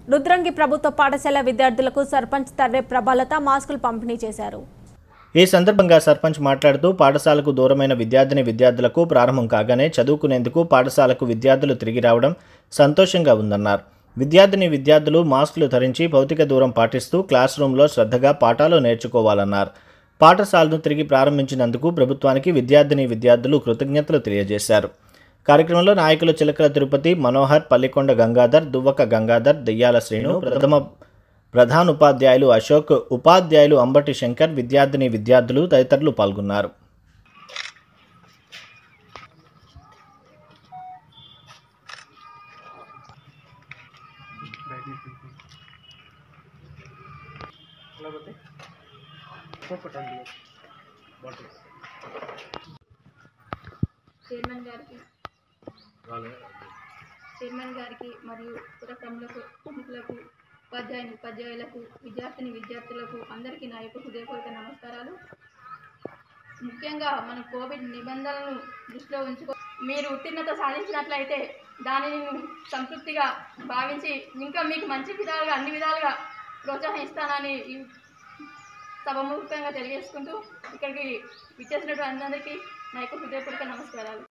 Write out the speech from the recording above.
రుద్రంగి ప్రభుత్వ పాఠశాల విద్యార్థులకు సర్పంచ్ తర్రే ప్రభలత మాస్కులు పంపిణీ చేశారు ఈ సందర్భంగా సర్పంచ్ మాట్లాడుతూ పాఠశాలకు దూరమైన విద్యార్థిని విద్యార్థులకు ప్రారంభం కాగానే చదువుకునేందుకు పాఠశాలకు విద్యార్థులు తిరిగి రావడం సంతోషంగా ఉందన్నారు విద్యార్థిని విద్యార్థులు మాస్కులు ధరించి భౌతిక దూరం పాటిస్తూ క్లాస్ రూమ్లో శ్రద్ధగా పాఠాలు నేర్చుకోవాలన్నారు పాఠశాలను తిరిగి ప్రారంభించినందుకు ప్రభుత్వానికి విద్యార్థిని విద్యార్థులు కృతజ్ఞతలు తెలియజేశారు కార్యక్రమంలో నాయకులు చిలకల తిరుపతి మనోహర్ పల్లికొండ గంగాధర్ దువ్వక గంగాధర్ దెయ్యాల శ్రీను ప్రథమ ప్రధాన ఉపాధ్యాయులు అశోక్ ఉపాధ్యాయులు అంబటి శంకర్ విద్యార్థిని విద్యార్థులు తదితరులు పాల్గొన్నారు చైర్మన్ గారికి చైర్మన్ గారికి మరియు పురక్రములకు ప్రముఖులకు ఉపాధ్యాయుని ఉపాధ్యాయులకు విద్యార్థిని విద్యార్థులకు అందరికీ నా యొక్క హృదయపూర్వక నమస్కారాలు ముఖ్యంగా మన కోవిడ్ నిబంధనలను దృష్టిలో ఉంచుకో మీరు ఉత్తీర్ణత సాధించినట్లయితే దానిని నేను సంతృప్తిగా భావించి ఇంకా మీకు మంచి విధాలుగా అన్ని విధాలుగా ప్రోత్సహిస్తానని ఈ సభముఖంగా తెలియజేసుకుంటూ ఇక్కడికి విచ్చేసినటువంటి అందరికీ నా యొక్క హృదయపూర్వక నమస్కారాలు